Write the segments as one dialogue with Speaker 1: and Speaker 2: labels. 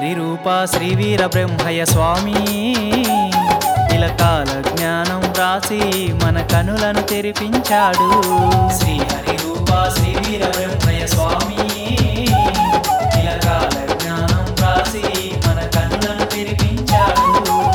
Speaker 1: శ్రీహరి రూప శ్రీ వీర బ్రహ్మయ్య స్వామి ఇలకాల జ్ఞానం రాసి మన కనులను తెరిపించాడు శ్రీహరి రూప శ్రీ వీర బ్రహ్మయ్య స్వామి ఇలకాల జ్ఞానం రాసి మన కనులను తెరిపించాడు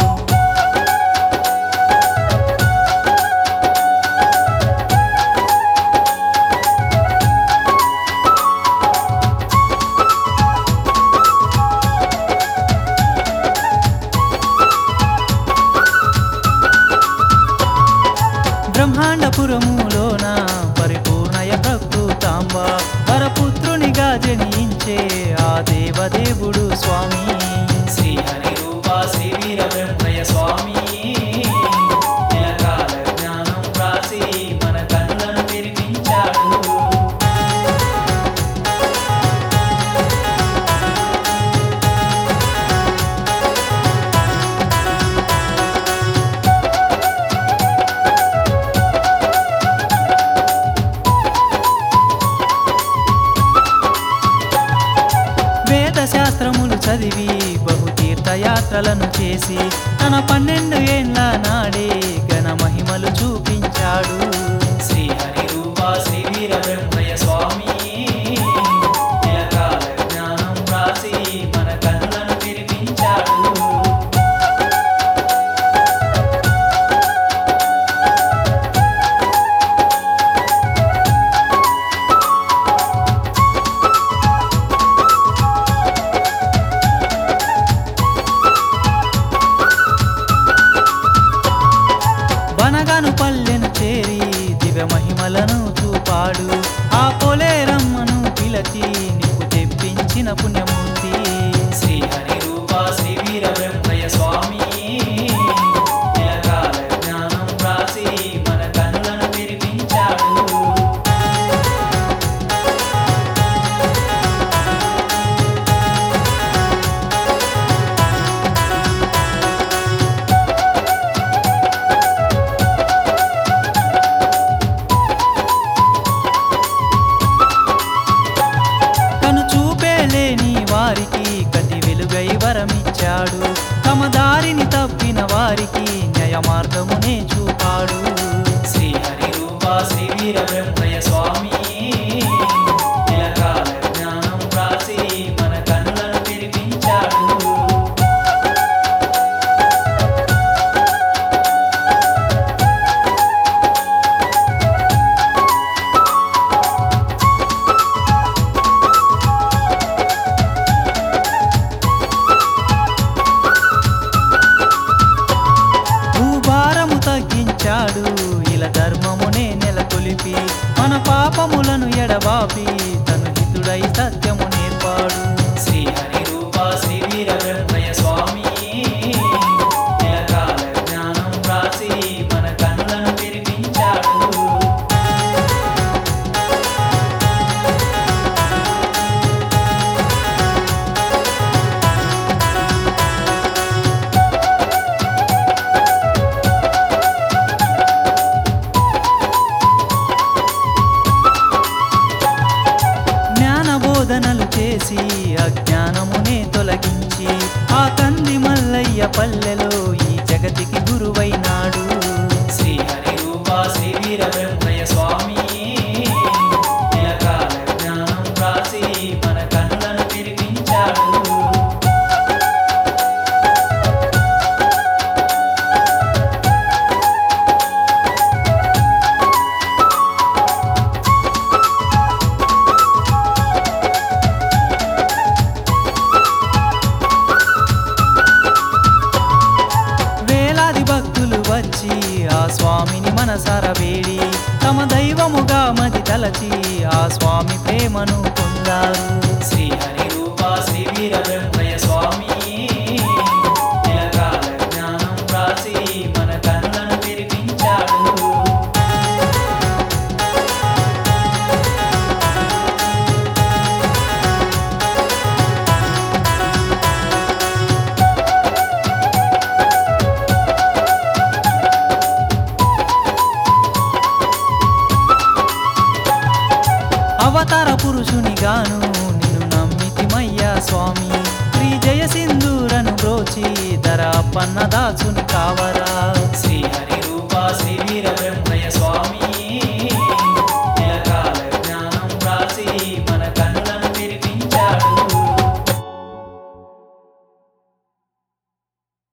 Speaker 1: బ్రహ్మాండపురములోన పరిపూర్ణయ ప్రకృతాంబ వరపుత్రునిగా జనించే ఆ దేవదేవుడు స్వామి శ్రీహరి రూప శ్రీ వీర బ్రహ్మయ్య స్వామి ఇలకాల జ్ఞానం రాసి మన కన్నులను తెరిపించాడు వేద శాస్త్రములు చదివి బహు తీర్థయాత్రలను చేసి తన పన్నెండు ఏండ్ల నాడే ఘన మహిమలు చూపించాడు శ్రీహరి రూప శ్రీ వీర బ్రహ్మయ్య స్వామి ఇలకాల జ్ఞానం రాసి మన కన్నులను తెరిపించాడు బనగాను పల్లెను చేరి దివ్య మహిమలను చూపాడు ఆ పొలేరమ్మను పిలచి నీకు తెప్పించిన పుణ్యమూర్తి శ్రీహరి రూప శ్రీ వీర బ్రహ్మయ్య స్వామి ఇలకాల జ్ఞానం రాసి మన కన్నులను తెరిపించాడు కను చూపే లేని వారికి కతి వెలుగై వరమిచ్చాడు తమ దారిని తప్పిన వారికి న్యాయ మార్గమునే చూపాడు శ్రీహరి రూప శ్రీ వీర బ్రహ్మయ్య స్వామి ఇలకాల జ్ఞానం రాసి మన కన్నులను తెరిపించాడు భూభారము తగ్గించాడు ఇలా ధర్మమునే నెలకొలిపి మన పాపములను ఎడబాపి తను హితుడై సత్యము నేర్పాడు శ్రీహరి రూప శ్రీ వీర బ్రహ్మయ్య స్వామి ఇలకాల జ్ఞానం రాసి మన కన్నులను తెరిపించాడు జ్ఞాన బోధనలు చేసి అజ్ఞానమునే తొలగించి ఆ కంది మల్లయ్య పల్లెలో ఈ జగతికి గురువైనాడు శ్రీహరి రూప శ్రీ వీర బ్రహ్మయ్య స్వామి ఇలకాల జ్ఞానం రాసి మన కన్నులను తెరిపించాడు వేలాది భక్తులు వచ్చి ఆ స్వామిని మనసార వేడి తమ దైవముగా మది తలచి ఆ స్వామి ప్రేమను పొందారు శ్రీహరి రూప శ్రీ వీర బ్రహ్మయ్య స్వామి ఇలకాల జ్ఞానం రాసి మన కన్నులను తెరిపించాడు అవతార పురుషునిగాను నిన్ను నమ్మితిమయ్యా స్వామి శ్రీ జయ సింధూరను బ్రోచి ధర పన్న దాచుని కావర